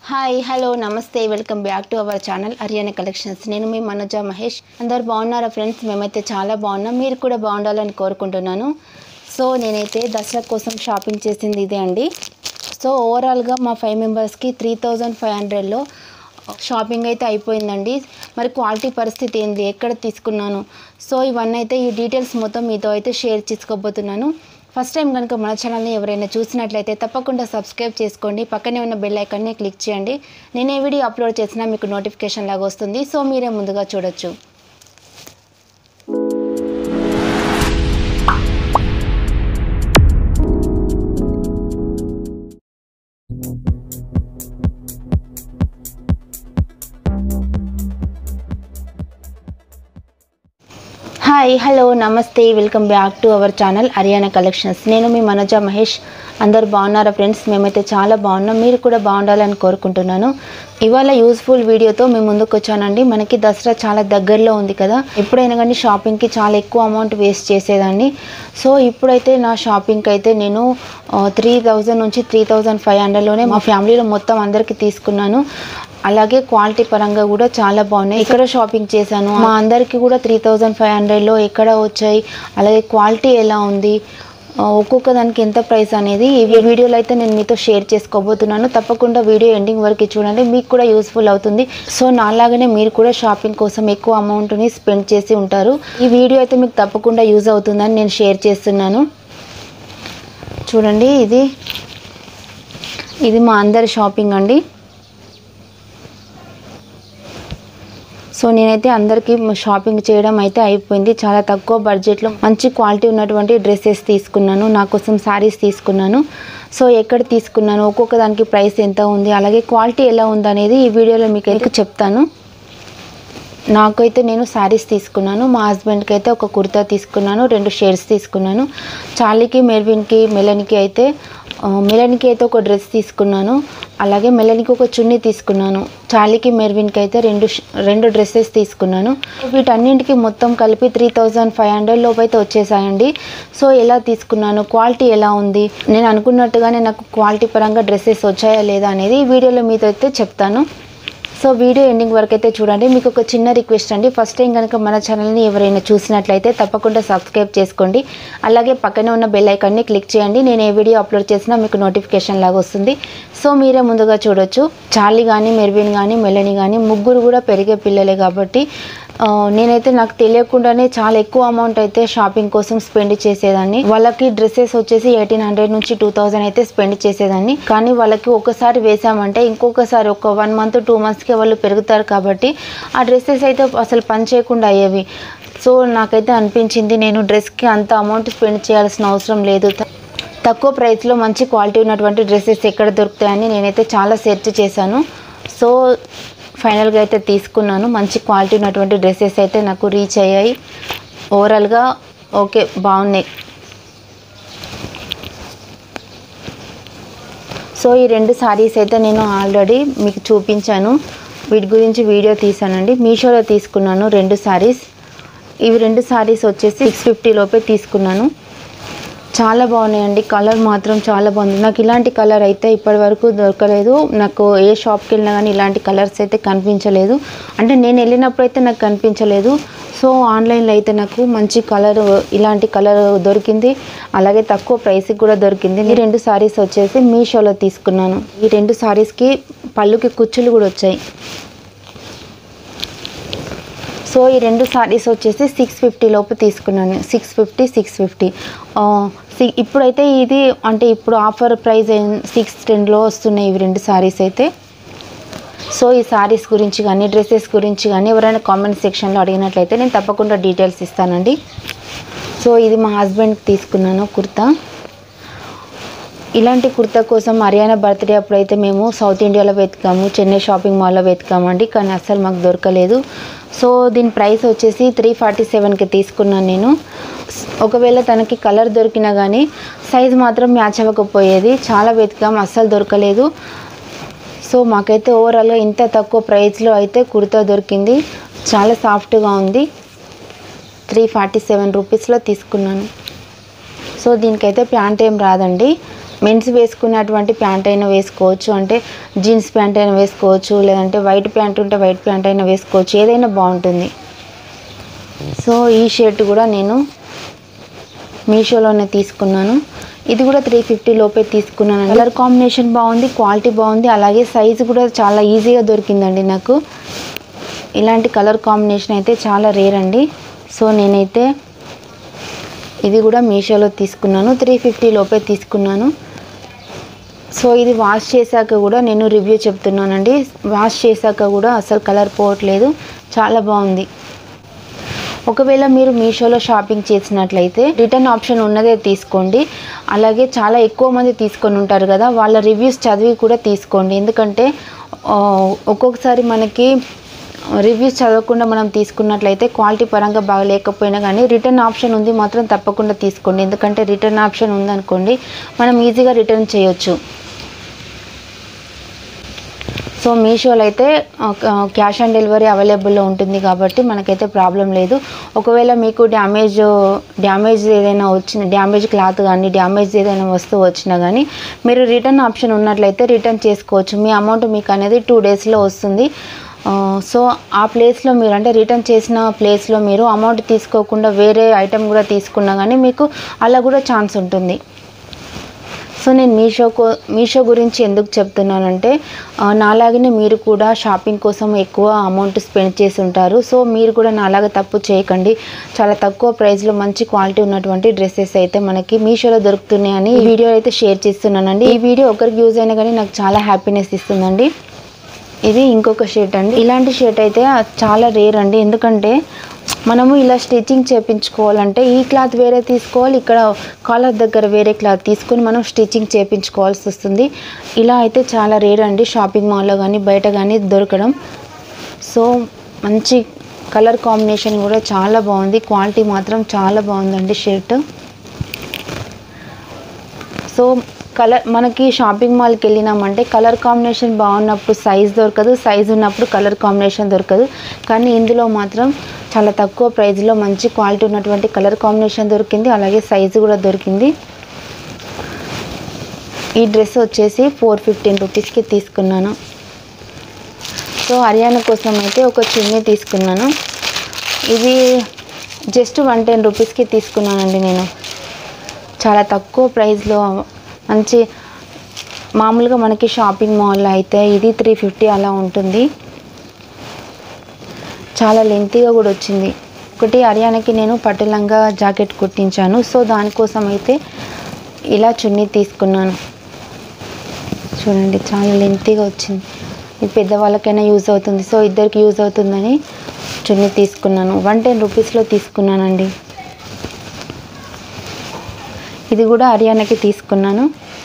hi hello నమస్తే welcome back to our channel Haryana collections నేను మీ మనోజ మహేష్ అందరు బాగున్నారా ఫ్రెండ్స్ మేమైతే చాలా బాగున్నాం మీరు కూడా బాగుండాలని కోరుకుంటున్నాను సో నేనైతే దసరా కోసం షాపింగ్ చేసింది ఇదే అండి సో ఓవరాల్గా మా ఫైవ్ మెంబర్స్కి త్రీ థౌజండ్ ఫైవ్ హండ్రెడ్లో షాపింగ్ అయితే అయిపోయిందండి మరి క్వాలిటీ పరిస్థితి ఏంది ఎక్కడ తీసుకున్నాను సో ఇవన్నీ అయితే ఈ డీటెయిల్స్ మొత్తం మీతో అయితే షేర్ చేసుకోబోతున్నాను ఫస్ట్ టైం కనుక మన ఛానల్ని ఎవరైనా చూసినట్లయితే తప్పకుండా సబ్స్క్రైబ్ చేసుకోండి పక్కనే ఉన్న బెల్ ఐకాన్ని క్లిక్ చేయండి నేను ఏ వీడియో అప్లోడ్ చేసినా మీకు నోటిఫికేషన్ లాగా వస్తుంది సో మీరే ముందుగా చూడొచ్చు హాయ్ హలో నమస్తే welcome back to our channel Haryana collections నేను మీ మనోజ మహేష్ అందరు బాగున్నారా ఫ్రెండ్స్ మేమైతే చాలా బాగున్నాం మీరు కూడా బాగుండాలని కోరుకుంటున్నాను ఇవాళ యూస్ఫుల్ వీడియోతో మేము ముందుకు వచ్చానండి మనకి దసరా చాలా దగ్గరలో ఉంది కదా ఎప్పుడైనా కానీ షాపింగ్కి చాలా ఎక్కువ అమౌంట్ వేస్ట్ చేసేదాన్ని సో ఇప్పుడైతే నా షాపింగ్కి అయితే నేను త్రీ థౌజండ్ నుంచి త్రీ థౌజండ్ ఫైవ్ హండ్రెడ్లోనే మా ఫ్యామిలీలో మొత్తం అందరికీ తీసుకున్నాను అలాగే క్వాలిటీ పరంగా కూడా చాలా బాగున్నాయి ఇక్కడ షాపింగ్ చేశాను మా అందరికీ కూడా త్రీ థౌజండ్ ఫైవ్ హండ్రెడ్లో ఎక్కడ వచ్చాయి అలాగే క్వాలిటీ ఎలా ఉంది ఆ, ఒక్కొక్క దానికి ఎంత ప్రైస్ అనేది ఈ వీడియోలో అయితే నేను మీతో షేర్ చేసుకోబోతున్నాను తప్పకుండా వీడియో ఎండింగ్ వరకు చూడండి మీకు కూడా యూస్ఫుల్ అవుతుంది సో నాలాగానే మీరు కూడా షాపింగ్ కోసం ఎక్కువ అమౌంట్ని స్పెండ్ చేసి ఉంటారు ఈ వీడియో అయితే మీకు తప్పకుండా యూజ్ అవుతుందని నేను షేర్ చేస్తున్నాను చూడండి ఇది ఇది మా అందరి షాపింగ్ అండి సో నేనైతే అందరికీ షాపింగ్ చేయడం అయితే అయిపోయింది చాలా తక్కువ బడ్జెట్లో మంచి క్వాలిటీ ఉన్నటువంటి డ్రెస్సెస్ తీసుకున్నాను నా కోసం శారీస్ తీసుకున్నాను సో ఎక్కడ తీసుకున్నాను ఒక్కొక్క దానికి ప్రైస్ ఎంత ఉంది అలాగే క్వాలిటీ ఎలా ఉంది అనేది ఈ వీడియోలో మీకు అయితే చెప్తాను నాకైతే నేను శారీస్ తీసుకున్నాను మా హస్బెండ్కి అయితే ఒక కుర్తా తీసుకున్నాను రెండు షేడ్స్ తీసుకున్నాను చార్లీకి మెర్విన్కి మెలన్కి అయితే ఆ, మెలన్కి అయితే ఒక డ్రెస్ తీసుకున్నాను అలాగే మెలన్కి ఒక చున్నీ తీసుకున్నాను చార్లీకి మెర్విన్కి అయితే రెండు ష- రెండు డ్రెస్సెస్ తీసుకున్నాను వీటన్నింటికి మొత్తం కలిపి త్రీ థౌజండ్ ఫైవ్ హండ్రెడ్ లోపు అయితే వచ్చేసాయండి సో ఎలా తీసుకున్నాను క్వాలిటీ ఎలా ఉంది నేను అనుకున్నట్టుగానే నాకు క్వాలిటీ పరంగా డ్రెస్సెస్ వచ్చాయా లేదా అనేది ఈ వీడియోలో మీతో అయితే చెప్తాను సో వీడియో ఎండింగ్ వరకు అయితే చూడండి మీకు ఒక చిన్న రిక్వెస్ట్ అండి ఫస్ట్ టైం కనుక మన ఛానల్ని ఎవరైనా చూసినట్లయితే తప్పకుండా సబ్స్క్రైబ్ చేసుకోండి అలాగే పక్కనే ఉన్న బెల్ ఐకాన్ని క్లిక్ చేయండి నేను ఏ వీడియో అప్లోడ్ చేసినా మీకు నోటిఫికేషన్ లాగా వస్తుంది సో మీరే ముందుగా చూడొచ్చు చార్లీ కానీ మెర్విన్ కానీ మెలని కానీ ముగ్గురు కూడా పెరిగే పిల్లలే కాబట్టి ఆ, నేనైతే నాకు తెలియకుండానే చాలా ఎక్కువ అమౌంట్ అయితే షాపింగ్ కోసం స్పెండ్ చేసేదాన్ని వాళ్ళకి డ్రెస్సెస్ వచ్చేసి ఎయిటీన్ హండ్రెడ్ నుంచి టూ థౌజండ్ అయితే స్పెండ్ చేసేదాన్ని కానీ వాళ్ళకి ఒకసారి వేసామంటే ఇంకొకసారి ఒక వన్ మంత్ టూ మంత్స్కి వాళ్ళు పెరుగుతారు కాబట్టి ఆ డ్రెస్సెస్ అయితే అసలు పని చేయకుండా అయ్యేవి సో నాకైతే అనిపించింది నేను డ్రెస్కి అంత అమౌంట్ స్పెండ్ చేయాల్సిన అవసరం లేదు తక్కువ ప్రైస్లో మంచి క్వాలిటీ ఉన్నటువంటి డ్రెస్సెస్ ఎక్కడ దొరుకుతాయని నేనైతే చాలా సెర్చ్ చేశాను సో ఫైనల్గా అయితే తీసుకున్నాను మంచి క్వాలిటీ ఉన్నటువంటి డ్రెస్సెస్ అయితే నాకు రీచ్ అయ్యాయి ఓవరాల్గా ఓకే బాగున్నాయి సో ఈ రెండు సారీస్ అయితే నేను ఆల్రెడీ మీకు చూపించాను వీటి గురించి వీడియో తీసానండి మీషోలో తీసుకున్నాను రెండు సారీస్ ఇవి రెండు సారీస్ వచ్చేసి సిక్స్ ఫిఫ్టీ లోపే తీసుకున్నాను చాలా బాగున్నాయండి కలర్ మాత్రం చాలా బాగుంది నాకు ఇలాంటి కలర్ అయితే ఇప్పటి వరకు దొరకలేదు నాకు ఏ షాప్కి వెళ్ళినా కానీ ఇలాంటి కలర్స్ అయితే కనిపించలేదు అంటే నేను వెళ్ళినప్పుడు అయితే నాకు కనిపించలేదు సో ఆన్లైన్లో అయితే నాకు మంచి కలర్ ఇలాంటి కలర్ దొరికింది అలాగే తక్కువ ప్రైస్కి కూడా దొరికింది ఈ రెండు సారీస్ వచ్చేసి మీషోలో తీసుకున్నాను ఈ రెండు సారీస్కి పళ్ళుకి కుచ్చులు కూడా వచ్చాయి సో ఈ రెండు సారీస్ వచ్చేసి సిక్స్ ఫిఫ్టీ లోపు తీసుకున్నాను సిక్స్ ఫిఫ్టీ సిక్స్ ఫిఫ్టీ ఇప్పుడైతే ఇది అంటే ఇప్పుడు ఆఫర్ ప్రైస్ సిక్స్ టెన్లో వస్తున్నాయి ఇవి రెండు సారీస్ అయితే సో ఈ సారీస్ గురించి కానీ డ్రెస్సెస్ గురించి కానీ ఎవరైనా కామెంట్ సెక్షన్లో అడిగినట్లయితే నేను తప్పకుండా డీటెయిల్స్ ఇస్తానండి సో ఇది మా హస్బెండ్కి తీసుకున్నాను కుర్తా ఇలాంటి కుర్తా కోసం హర్యానా బర్త్డే అప్పుడైతే మేము సౌత్ ఇండియాలో వెతికాము చెన్నై షాపింగ్ మాల్లో వెతికామండి కానీ అస్సలు మాకు దొరకలేదు సో దీని ప్రైస్ వచ్చేసి త్రీ ఫార్టీ సెవెన్కి తీసుకున్నాను నేను ఒకవేళ తనకి కలర్ దొరికినా కానీ సైజ్ మాత్రం మ్యాచ్ అవ్వకపోయేది చాలా వెతికాం అస్సలు దొరకలేదు సో మాకైతే ఓవరాల్గా ఇంత తక్కువ ప్రైస్లో అయితే కుర్తా దొరికింది చాలా సాఫ్ట్గా ఉంది త్రీ ఫార్టీ సెవెన్ రూపీస్లో తీసుకున్నాను సో దీనికైతే ప్యాంట్ ఏం రాదండి మెన్స్ వేసుకున్నటువంటి ప్యాంట్ అయినా వేసుకోవచ్చు అంటే జీన్స్ ప్యాంట్ అయినా వేసుకోవచ్చు లేదంటే వైట్ ప్యాంట్ ఉంటే వైట్ ప్యాంట్ అయినా వేసుకోవచ్చు ఏదైనా బాగుంటుంది సో ఈ షర్ట్ కూడా నేను మీషోలోనే తీసుకున్నాను ఇది కూడా త్రీ ఫిఫ్టీ లోపే తీసుకున్నాను కలర్ కాంబినేషన్ బాగుంది క్వాలిటీ బాగుంది అలాగే సైజు కూడా చాలా ఈజీగా దొరికిందండి నాకు ఇలాంటి కలర్ కాంబినేషన్ అయితే చాలా రేర్ అండి సో నేనైతే ఇది కూడా మీషోలో తీసుకున్నాను త్రీ ఫిఫ్టీ లోపే తీసుకున్నాను సో ఇది వాష్ చేశాక కూడా నేను రివ్యూ చెప్తున్నానండి వాష్ చేశాక కూడా అసలు కలర్ పోవట్లేదు చాలా బాగుంది ఒకవేళ మీరు మీషోలో షాపింగ్ చేసినట్లయితే రిటర్న్ ఆప్షన్ ఉన్నదే తీసుకోండి అలాగే చాలా ఎక్కువ మంది తీసుకొని ఉంటారు కదా వాళ్ళ రివ్యూస్ చదివి కూడా తీసుకోండి ఎందుకంటే ఆ, ఒక్కొక్కసారి మనకి రివ్యూస్ చదవకుండా మనం తీసుకున్నట్లయితే క్వాలిటీ పరంగా బాగా లేకపోయినా కానీ రిటర్న్ ఆప్షన్ ఉంది మాత్రం తప్పకుండా తీసుకోండి ఎందుకంటే రిటర్న్ ఆప్షన్ ఉందనుకోండి మనం ఈజీగా రిటర్న్ చేయొచ్చు సో మీషోలో అయితే క్యాష్ ఆన్ డెలివరీ అవైలబుల్లో ఉంటుంది కాబట్టి మనకైతే ప్రాబ్లం లేదు ఒకవేళ మీకు డ్యామేజ్ డ్యామేజ్ ఏదైనా వచ్చిన డ్యామేజ్ క్లాత్ కానీ డ్యామేజ్ ఏదైనా వస్తువు వచ్చినా కానీ మీరు రిటర్న్ ఆప్షన్ ఉన్నట్లయితే రిటర్న్ చేసుకోవచ్చు మీ అమౌంట్ మీకు అనేది టూ డేస్లో వస్తుంది ఆ, సో ఆ ప్లేస్లో మీరు అంటే రిటర్న్ చేసిన ప్లేస్లో మీరు అమౌంట్ తీసుకోకుండా వేరే ఐటెం కూడా తీసుకున్నా కానీ మీకు అలా కూడా ఛాన్స్ ఉంటుంది సో నేను మీషో కో మీషో గురించి ఎందుకు చెప్తున్నానంటే ఆ, నాలాగనే మీరు కూడా షాపింగ్ కోసం ఎక్కువ అమౌంట్ స్పెండ్ చేసి ఉంటారు సో మీరు కూడా నాలాగా తప్పు చేయకండి చాలా తక్కువ ప్రైస్లో మంచి క్వాలిటీ ఉన్నటువంటి డ్రెస్సెస్ అయితే మనకి మీషోలో దొరుకుతున్నాయని ఈ వీడియో అయితే షేర్ చేస్తున్నానండి ఈ వీడియో ఒకరికి యూజ్ అయినా కానీ నాకు చాలా హ్యాపీనెస్ ఇస్తుందండి ఇది ఇంకొక షర్ట్ అండి ఇలాంటి షర్ట్ అయితే చాలా రేర్ అండి ఎందుకంటే మనము ఇలా స్టిచ్చింగ్ చేపించుకోవాలంటే ఈ క్లాత్ వేరే తీసుకోవాలి ఇక్కడ కాలర్ దగ్గర వేరే క్లాత్ తీసుకొని మనం స్టిచ్చింగ్ చేపించుకోవాల్సి వస్తుంది ఇలా అయితే చాలా రేర్ అండి షాపింగ్ మాల్లో కానీ బయట కానీ దొరకడం సో మంచి కలర్ కాంబినేషన్ కూడా చాలా బాగుంది క్వాలిటీ మాత్రం చాలా బాగుందండి షర్ట్ సో కలర్ మనకి షాపింగ్ మాల్కి వెళ్ళినామంటే కలర్ కాంబినేషన్ బాగున్నప్పుడు సైజ్ దొరకదు సైజ్ ఉన్నప్పుడు కలర్ కాంబినేషన్ దొరకదు కానీ ఇందులో మాత్రం చాలా తక్కువ ప్రైస్లో మంచి క్వాలిటీ ఉన్నటువంటి కలర్ కాంబినేషన్ దొరికింది అలాగే సైజు కూడా దొరికింది ఈ డ్రెస్ వచ్చేసి ఫోర్ ఫిఫ్టీన్ రూపీస్కి తీసుకున్నాను సో హర్యానా కోసం అయితే ఒక చున్నీ తీసుకున్నాను ఇది జస్ట్ వన్ టెన్ రూపీస్కి తీసుకున్నానండి నేను చాలా తక్కువ ప్రైస్లో మంచి మామూలుగా మనకి షాపింగ్ మాల్లో అయితే ఇది త్రీ ఫిఫ్టీ అలా ఉంటుంది చాలా లెంతీగా కూడా వచ్చింది ఒకటి హర్యానాకి నేను పట్టు లంగా జాకెట్ కుట్టించాను సో దానికోసం అయితే ఇలా చున్నీ తీసుకున్నాను చూడండి చాలా లెంతీగా వచ్చింది ఇది పెద్దవాళ్ళకైనా యూజ్ అవుతుంది సో ఇద్దరికి యూజ్ అవుతుందని చున్నీ తీసుకున్నాను వన్ టెన్ రూపీస్లో తీసుకున్నానండి ఇది కూడా హర్యానాకి తీసుకున్నాను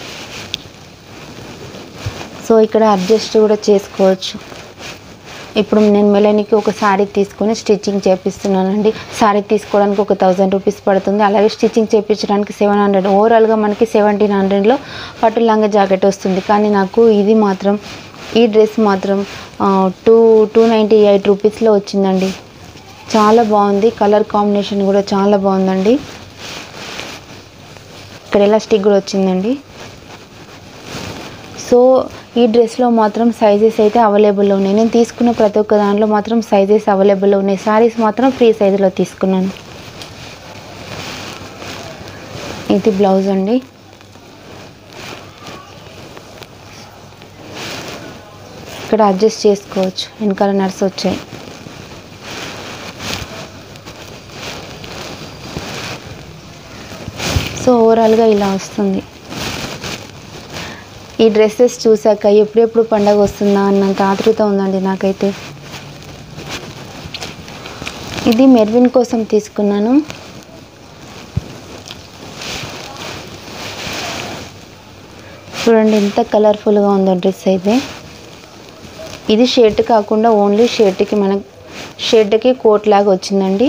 సో ఇక్కడ అడ్జస్ట్ కూడా చేసుకోవచ్చు ఇప్పుడు నేను మెలనికి ఒక శారీ తీసుకొని స్టిచ్చింగ్ చేపిస్తున్నానండి శారీ తీసుకోవడానికి ఒక థౌజండ్ రూపీస్ పడుతుంది అలాగే స్టిచ్చింగ్ చేయించడానికి సెవెన్ హండ్రెడ్ ఓవరాల్గా మనకి సెవెంటీన్ హండ్రెడ్లో పట్టు లంగా జాకెట్ వస్తుంది కానీ నాకు ఇది మాత్రం ఈ డ్రెస్ మాత్రం టూ టూ నైంటీ ఎయిట్ రూపీస్లో వచ్చిందండి చాలా బాగుంది కలర్ కాంబినేషన్ కూడా చాలా బాగుందండి ఇక్కడ ఎలాస్టిక్ కూడా వచ్చిందండి సో ఈ డ్రెస్లో మాత్రం సైజెస్ అయితే అవైలబుల్లో ఉన్నాయి నేను తీసుకున్న ప్రతి ఒక్క దాంట్లో మాత్రం సైజెస్ అవైలబుల్లో ఉన్నాయి సారీస్ మాత్రం ఫ్రీ సైజులో తీసుకున్నాను ఇది బ్లౌజ్ అండి ఇక్కడ అడ్జస్ట్ చేసుకోవచ్చు వెనకాల నర్స్ వచ్చాయి సో ఓవరాల్గా ఇలా వస్తుంది ఈ డ్రెస్సెస్ చూసాక ఎప్పుడెప్పుడు పండగ వస్తుందా అన్నంత ఆతృత ఉందండి నాకైతే ఇది మెర్విన్ కోసం తీసుకున్నాను చూడండి ఎంత కలర్ఫుల్గా ఉందో డ్రెస్ అయితే ఇది షర్ట్ కాకుండా ఓన్లీ షర్ట్కి మన షర్ట్కి కోట్ లాగా వచ్చిందండి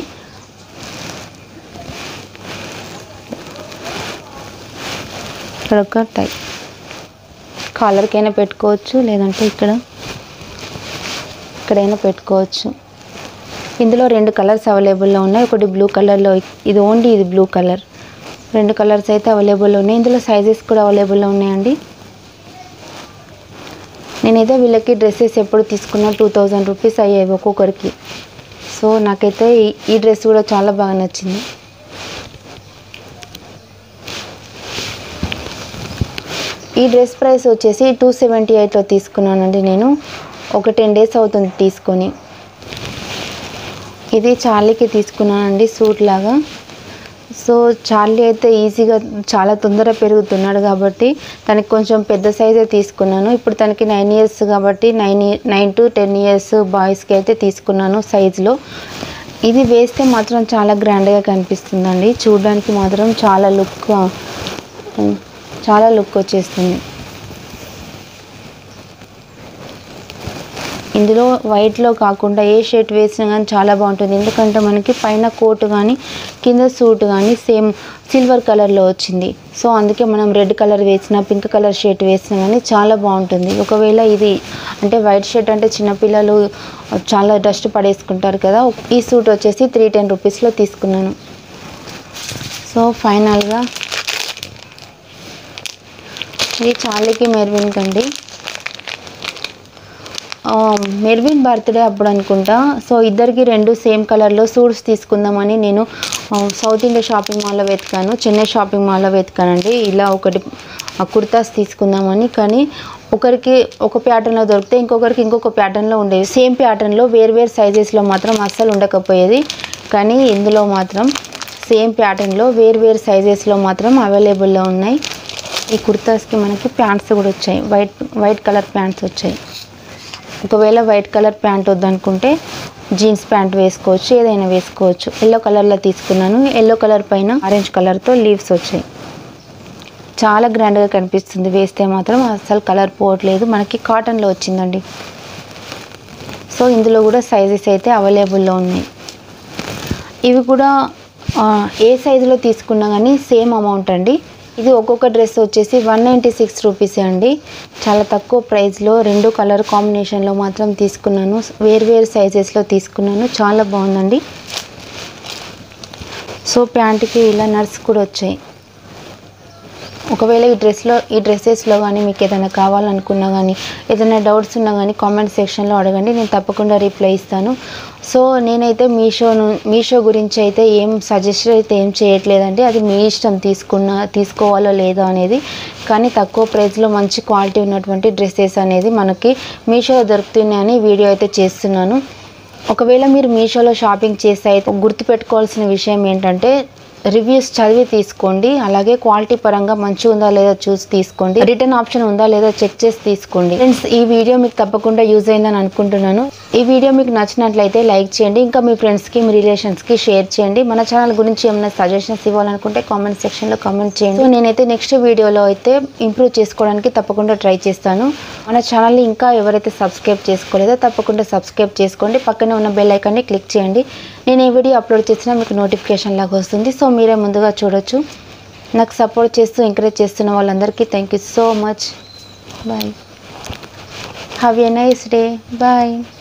ఇక్కడ ఒక టై కాలర్కైనా పెట్టుకోవచ్చు లేదంటే ఇక్కడ ఇక్కడైనా పెట్టుకోవచ్చు ఇందులో రెండు కలర్స్ అవైలబుల్లో ఉన్నాయి ఒకటి బ్లూ కలర్లో ఇది ఓన్లీ ఇది బ్లూ కలర్ రెండు కలర్స్ అయితే అవైలబుల్ ఉన్నాయి ఇందులో సైజెస్ కూడా అవైలబుల్లో ఉన్నాయండి నేనైతే వీళ్ళకి డ్రెస్సెస్ ఎప్పుడు తీసుకున్నా టూ థౌజండ్ రూపీస్ అయ్యాయి ఒక్కొక్కరికి సో నాకైతే ఈ- ఈ డ్రెస్ కూడా చాలా బాగా నచ్చింది ఈ డ్రెస్ ప్రైస్ వచ్చేసి టూ సెవెంటీ ఎయిట్లో తీసుకున్నానండి నేను ఒక టెన్ డేస్ అవుతుంది తీసుకొని ఇది చార్లీకి తీసుకున్నానండి సూట్ లాగా సో చార్లీ అయితే ఈజీగా చాలా తొందరగా పెరుగుతున్నాడు కాబట్టి తనకి కొంచెం పెద్ద సైజే తీసుకున్నాను ఇప్పుడు తనకి నైన్ ఇయర్స్ కాబట్టి nine nine to ten years బాయ్స్కి అయితే తీసుకున్నాను సైజులో ఇది వేస్తే మాత్రం చాలా గ్రాండ్గా కనిపిస్తుందండి చూడడానికి మాత్రం చాలా లుక్ చాలా లుక్ వచ్చేస్తుంది ఇందులో వైట్లో కాకుండా ఏ షర్ట్ వేసినా కానీ చాలా బాగుంటుంది ఎందుకంటే మనకి పైన కోట్ కానీ కింద సూట్ కానీ సేమ్ సిల్వర్ కలర్లో వచ్చింది సో అందుకే మనం రెడ్ కలర్ వేసిన పింక్ కలర్ షర్ట్ వేసినా కానీ చాలా బాగుంటుంది ఒకవేళ ఇది అంటే వైట్ షర్ట్ అంటే చిన్నపిల్లలు చాలా డస్ట్ పడేసుకుంటారు కదా ఈ సూట్ వచ్చేసి త్రీ టెన్ రూపీస్లో తీసుకున్నాను సో ఫైనల్గా ఇది చార్లీకి మెర్విన్కి అండి ఆ, మెర్విన్ బర్త్డే అప్పుడు అనుకుంటా సో ఇద్దరికి రెండు సేమ్ కలర్లో సూట్స్ తీసుకుందామని నేను ఆ, సౌత్ ఇండియా షాపింగ్ మాల్లో వెతికాను చెన్నై షాపింగ్ మాల్లో వెతికానండి ఇలా ఒకటి ఆ, కుర్తాస్ తీసుకుందామని కానీ ఒకరికి ఒక ప్యాటర్న్లో దొరికితే ఇంకొకరికి ఇంకొక ప్యాటర్న్లో ఉండేవి సేమ్ ప్యాటర్న్లో వేరు వేరు సైజెస్లో మాత్రం అస్సలు ఉండకపోయేది కానీ ఇందులో మాత్రం సేమ్ ప్యాటర్న్లో వేరు వేరు సైజెస్లో మాత్రం అవైలబుల్లో ఉన్నాయి ఈ కుర్తాస్కి మనకి ప్యాంట్స్ కూడా వచ్చాయి వైట్ వైట్ కలర్ ప్యాంట్స్ వచ్చాయి ఒకవేళ వైట్ కలర్ ప్యాంట్ వద్దనుకుంటే జీన్స్ ప్యాంట్ వేసుకోవచ్చు ఏదైనా వేసుకోవచ్చు ఎల్లో కలర్లో తీసుకున్నాను ఎల్లో కలర్ పైన ఆరెంజ్ కలర్తో లీవ్స్ వచ్చాయి చాలా గ్రాండ్గా కనిపిస్తుంది వేస్తే మాత్రం అస్సలు కలర్ పోవట్లేదు మనకి కాటన్లో వచ్చిందండి సో ఇందులో కూడా సైజెస్ అయితే అవైలబుల్లో ఉన్నాయి ఇవి కూడా ఆ, ఏ సైజులో తీసుకున్నా కానీ సేమ్ అమౌంట్ అండి ఇది ఒక్కొక్క డ్రెస్ వచ్చేసి వన్ నైంటీ సిక్స్ రూపీసే అండి చాలా తక్కువ ప్రైస్లో రెండు కలర్ కాంబినేషన్లో మాత్రం తీసుకున్నాను వేరు వేరు సైజెస్లో తీసుకున్నాను చాలా బాగుందండి సో ప్యాంట్కి ఇలా నర్స్ కూడా వచ్చాయి ఒకవేళ ఈ డ్రెస్లో ఈ డ్రెస్సెస్లో కానీ మీకు ఏదైనా కావాలనుకున్నా కానీ ఏదైనా డౌట్స్ ఉన్నా కానీ కామెంట్ సెక్షన్లో అడగండి నేను తప్పకుండా రిప్లై ఇస్తాను సో నేనైతే మీషో మీషో గురించి అయితే ఏం సజెస్ట్ అయితే ఏం చేయట్లేదండి అది మీ ఇష్టం తీసుకున్న తీసుకోవాలో లేదో అనేది కానీ తక్కువ ప్రైస్లో మంచి క్వాలిటీ ఉన్నటువంటి డ్రెస్సెస్ అనేది మనకి మీషోలో దొరుకుతున్నాయని వీడియో అయితే చేస్తున్నాను ఒకవేళ మీరు మీషోలో షాపింగ్ చేస్తే అయితే గుర్తుపెట్టుకోవాల్సిన విషయం ఏంటంటే రివ్యూస్ చదివి తీసుకోండి అలాగే క్వాలిటీ పరంగా మంచిగా ఉందా లేదా చూసి తీసుకోండి రిటర్న్ ఆప్షన్ ఉందా లేదా చెక్ చేసి తీసుకోండి ఫ్రెండ్స్ ఈ వీడియో మీకు తప్పకుండా యూజ్ అయిందని అనుకుంటున్నాను ఈ వీడియో మీకు నచ్చినట్లయితే లైక్ చేయండి ఇంకా మీ ఫ్రెండ్స్కి మీ రిలేషన్స్కి షేర్ చేయండి మన ఛానల్ గురించి ఏమైనా సజెషన్స్ ఇవ్వాలనుకుంటే కామెంట్ సెక్షన్లో కామెంట్ చేయండి సో నేనైతే నెక్స్ట్ వీడియోలో అయితే ఇంప్రూవ్ చేసుకోవడానికి తప్పకుండా ట్రై చేస్తాను మన ఛానల్ని ఇంకా ఎవరైతే సబ్స్క్రైబ్ చేసుకోలేదో తప్పకుండా సబ్స్క్రైబ్ చేసుకోండి పక్కనే ఉన్న బెల్ ఐకాన్ని క్లిక్ చేయండి నేను ఏ వీడియో అప్లోడ్ చేసినా మీకు నోటిఫికేషన్ లాగా వస్తుంది సో మీరే ముందుగా చూడొచ్చు నాకు సపోర్ట్ చేస్తూ ఎంకరేజ్ చేస్తున్న వాళ్ళందరికీ thank you so much bye have a nice day bye